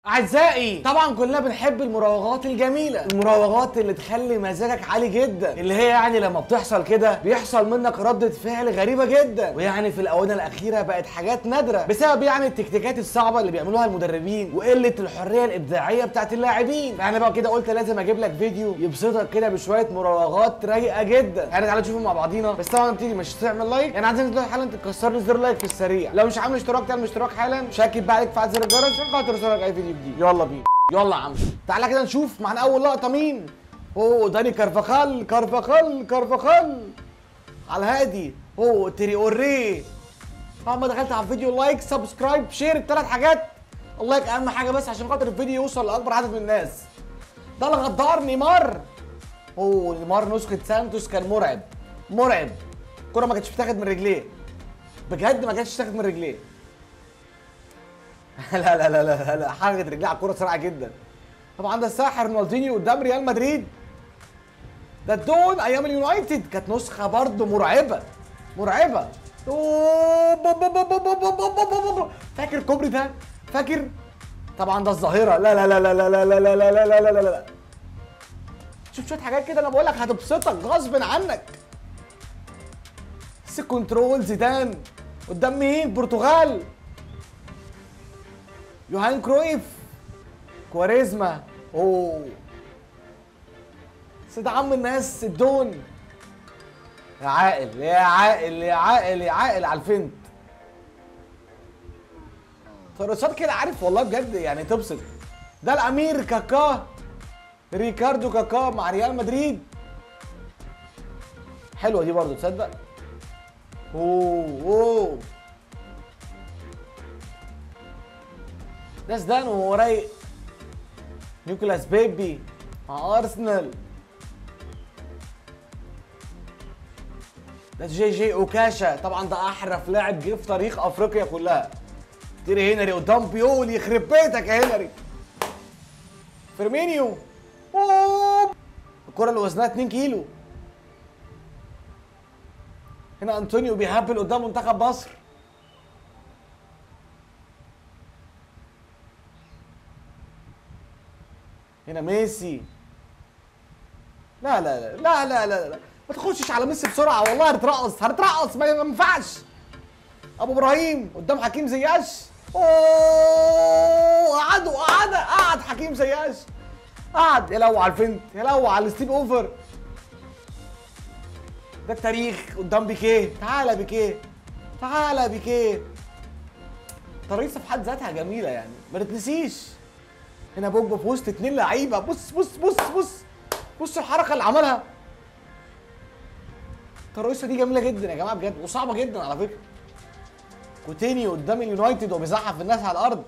اعزائي طبعا كلنا بنحب المراوغات الجميله المراوغات اللي تخلي مزاجك عالي جدا اللي هي يعني لما بتحصل كده بيحصل منك ردة فعل غريبه جدا ويعني في الاونه الاخيره بقت حاجات نادره بسبب يعني التكتيكات الصعبه اللي بيعملوها المدربين وقله الحريه الابداعيه بتاعت اللاعبين يعني بقى كده قلت لازم اجيب لك فيديو يبسطك كده بشويه مراوغات رايقه جدا يعني تعالى نشوفهم مع بعضينا بس طبعا بتيجي مش تعمل لايك يعني عايزك دلوقتي حالا تكسر لي زر لايك في السريع لو مش عامل اشتراك تعمل اشتراك حالا شاكب بقى عليك فعل زر الجرس عشان خاطر يوصلك اي فيديو جديد يلا بينا يلا يا عم تعالى كده نشوف معانا اول لقطه مين اوه داني كارفاخال كارفاخال كارفاخال على الهادي اوه تيري اوري طبعا ما دخلت على الفيديو لايك سبسكرايب شير الثلاث حاجات اللايك اهم حاجه بس عشان خاطر الفيديو يوصل لاكبر عدد من الناس ده الغدار نيمار اوه نيمار نسخه سانتوس كان مرعب مرعب الكره ما كانتش بتاخد من رجليه بجد ما كانتش بتاخد من رجليه لا لا لا لا لا حركه رجليه على الكوره سريعه جدا طبعا ده الساحر رونالدينيو قدام ريال مدريد ده الدون ايام اليونايتد كانت نسخه برضه مرعبه مرعبه أوه، بو- بو- بو- بو- بو- بو- بو- بو- بو- بو. فاكر كوبري ده فاكر طبعا ده الظاهره لا لا لا لا لا لا لا لا لا لا لا لا لا لا شوف شويه حاجات كده انا بقول لك هتبسطك غصب عنك سي كنترول زيدان قدام مين البرتغال يوهان كرويف كواريزما اوه سيد عم الناس الدون يا عاقل يا عاقل يا عاقل يا عاقل على الفنت ترقصات كده عارف والله بجد يعني تبسط ده الامير كاكا ريكاردو كاكا مع ريال مدريد حلوه دي برضه تصدق اوه اوه ده زدان وهو رايق نيكولاس بيبي مع ارسنال ده جي جي اوكاشا طبعا ده احرف لاعب جه في تاريخ افريقيا كلها تيري هنري قدام بيول يخرب بيتك يا هنري فيرمينيو أوه. الكره اللي وزنها 2 كيلو هنا انطونيو بيهبل قدام منتخب مصر هنا ميسي لا لا لا لا لا لا, لا. ما تخشش على ميسي بسرعه والله هترقص هترقص ما ما ينفعش ابو ابراهيم قدام حكيم زياش اوه قعدوا قعد قعد حكيم زياش قعد يا لو على الفنت يا لو على الستيب اوفر ده التاريخ قدام بيكيه تعالى بيكيه تعالى بيكيه تريصه في حد ذاتها جميله يعني ما تتنسيش هنا بوجبا في وسط اتنين لعيبه بص بص بص بص بص الحركه اللي عملها الترقيصه دي جميله جدا يا جماعه بجد وصعبه جدا على فكره كوتينيو قدام اليونايتد وبيزحف الناس على الارض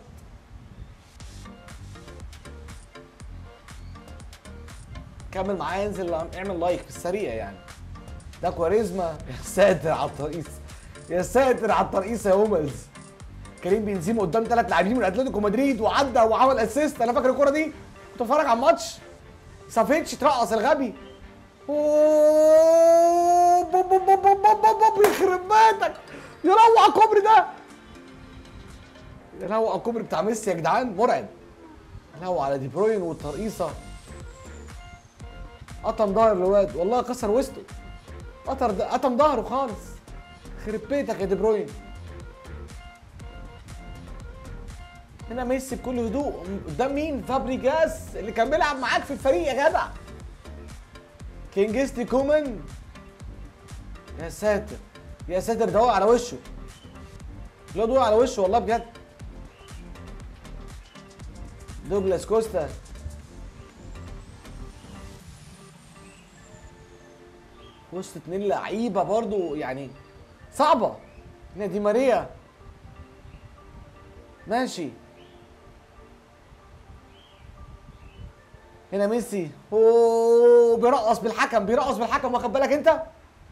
كمل معايا انزل اعمل لايك في السريع يعني ده كواريزما يا ساتر على الترقيص يا ساتر على الترقيص يا هوملز كريم بنزيما قدام ثلاث لاعبين من اتلتيكو مدريد وعدى وعمل اسيست انا فاكر الكوره دي كنت بتفرج على الماتش سافيتش ترقص الغبي أوه، بوب بوب بوب بوب بوب بوب بوب، يخرب بيتك يروع الكوبري ده يروع الكوبري بتاع ميسي يا جدعان مرعب يروع على دي بروين والترقيصه قطم ظهر الواد والله كسر وسطه قطر ده قطم ظهره خالص خرب بيتك يا دي بروين هنا ميسي بكل هدوء قدام مين فابريجاس اللي كان بيلعب معاك في الفريق يا جدع كينجستي كومان يا ساتر يا ساتر ده وقع على وشه الواد وقع على وشه والله بجد دوجلاس كوستا وسط اتنين لعيبه برضو يعني صعبه هنا دي ماريا ماشي هنا ميسي اوه بيرقص بالحكم بيرقص بالحكم واخد بالك انت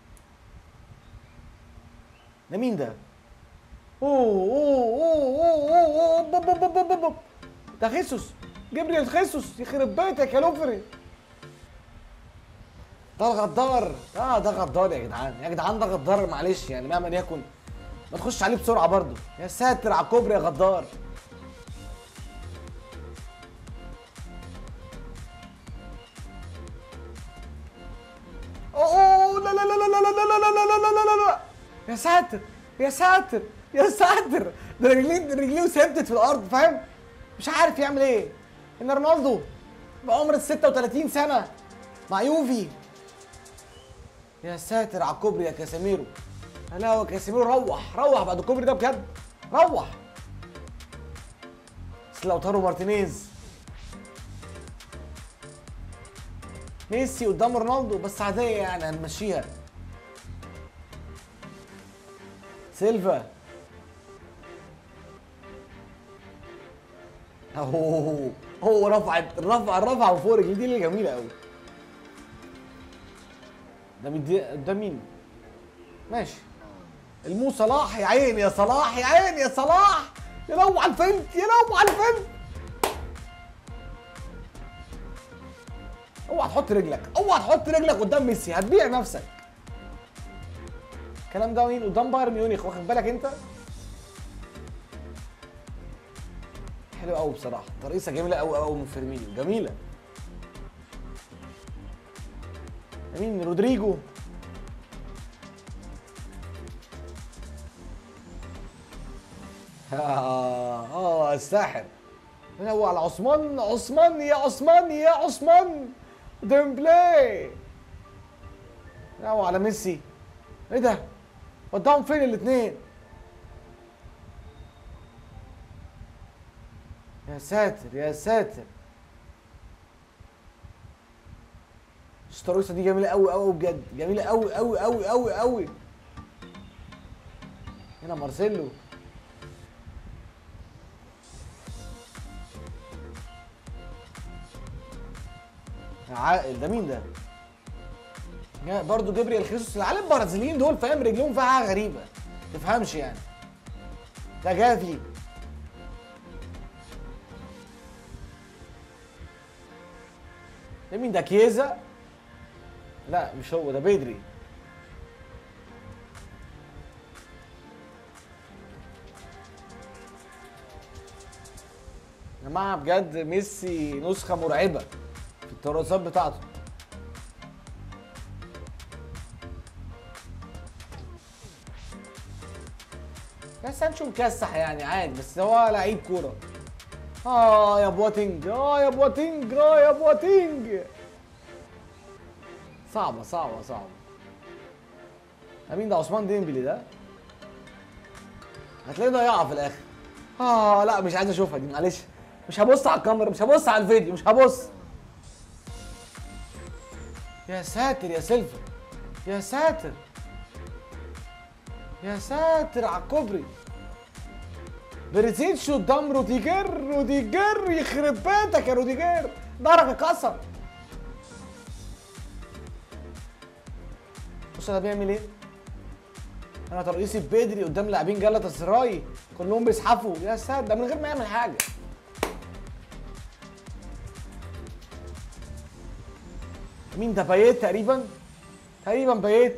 ده مين ده اوه اوه اوه اوه اوه بوب بوب بوب بوب بوب. ده خيسوس جبريل خيسوس يخرب بيتك يا لوفري ده الغدار اه ده غدار يا جدعان يا جدعان ده غدار معلش يعني مهما يكن ما تخش عليه بسرعه برضه يا ساتر على الكوبري يا غدار لا لا لا لا لا يا ساتر يا ساتر يا ساتر ده رجلين رجليه ثبتت في الارض فاهم مش عارف يعمل ايه ان رونالدو بعمر ال 36 سنه مع يوفي يا ساتر على الكوبري يا كاسيميرو لا هو كاسيميرو روح روح بعد الكوبري ده بجد روح سلاوتارو مارتينيز ميسي قدام رونالدو بس عادية يعني هنمشيها سيلفا اوه هو رفعت رفع رفع فوق رجلي دي اللي جميلة قوي ده مين دي- ده مين؟ ماشي المو صلاح يا عيني يا صلاح يا عيني يا صلاح يا لو على الفنت يا لو على الفنت اوعى تحط رجلك اوعى تحط رجلك قدام ميسي هتبيع نفسك الكلام ده مين قدام بايرن ميونخ واخد بالك انت حلو قوي بصراحه ترقيصه جميله قوي قوي من فيرمينيو جميله مين رودريجو اه اه الساحر هو على عثمان عثمان يا عثمان يا عثمان ديمبلي هو على ميسي ايه ده وداهم فين الاثنين يا ساتر يا ساتر الشطروسه دي جميله قوي قوي بجد جميله قوي قوي قوي قوي قوي هنا مارسيلو عاقل ده مين ده؟ يا برضه جبريل خيسوس العيال البرازيليين دول فاهم رجلهم فيها حاجه غريبه تفهمش يعني ده جافي ده مين ده كيزا؟ لا مش هو ده بيدري يا جماعه بجد ميسي نسخه مرعبه في التراثات بتاعته يا سانشو مكسح يعني عادي بس هو لعيب كوره اه يا بواتينج اه يا بواتينج اه يا بواتينج صعبه صعبه صعبه ده مين ده عثمان ديمبلي ده هتلاقيه ضيعها في الاخر اه لا مش عايز اشوفها دي معلش مش هبص على الكاميرا مش هبص على الفيديو مش هبص يا ساتر يا سيلفا يا ساتر يا ساتر على الكوبري بريزيتش قدام روديجر روديجر يخرب بيتك يا روديجر ضهرك اتكسر بص ده بيعمل ايه؟ انا ترقيصي بدري قدام لاعبين جلطة سراي كلهم بيزحفوا يا ساتر ده من غير ما يعمل حاجه مين ده بايت تقريبا تقريبا بايت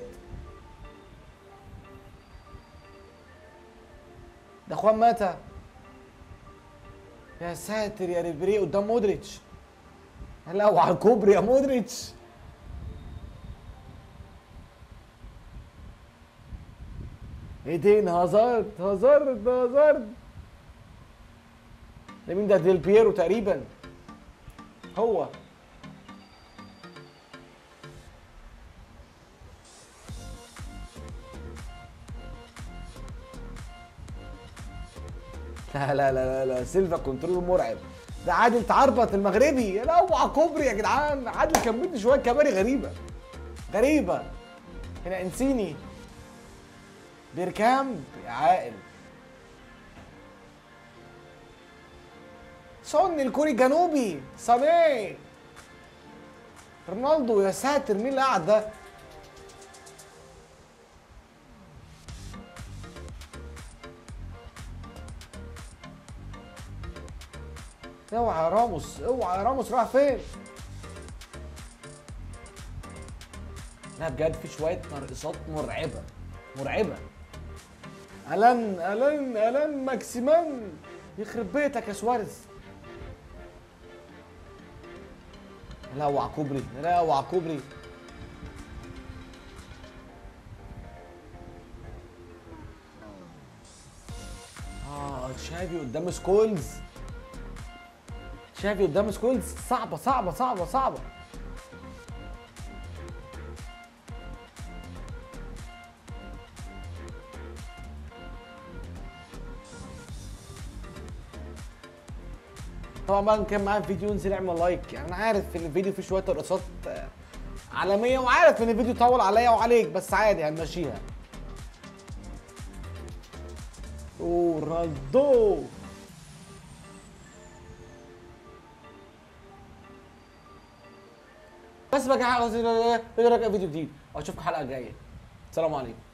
ده اخوان ماتا يا ساتر يا ريبري قدام مودريتش لا وعلى الكوبري يا مودريتش ايدين هازارد هازارد هازارد ده مين ده ديل بيرو تقريبا هو لا لا لا لا, لا. سيلفا كنترول مرعب ده عادل تعربط المغربي يا لا اوعى كوبري يا جدعان عادل كان مدي شويه كباري غريبه غريبه هنا انسيني بيركامب يا عاقل سون الكوري الجنوبي سامي رونالدو يا ساتر مين اللي قاعد ده اوعى يا راموس اوعى يا راموس راح فين لا بجد في شويه ترقصات مرعبه مرعبه الان الان الان ماكسيمان يخرب بيتك يا سواريز لا اوعى كوبري لا اوعى كوبري تشافي قدام سكولز تشافي قدام سكولز صعبه صعبه صعبه صعبه طبعا بقى كان معايا فيديو انزل اعمل لايك يعني انا عارف ان الفيديو فيه شويه رقصات آه، عالميه وعارف ان الفيديو طول عليا وعليك بس عادي هنمشيها ورالدو بس بقى حاجه فيديو جديد واشوفكم الحلقه الجايه سلام عليكم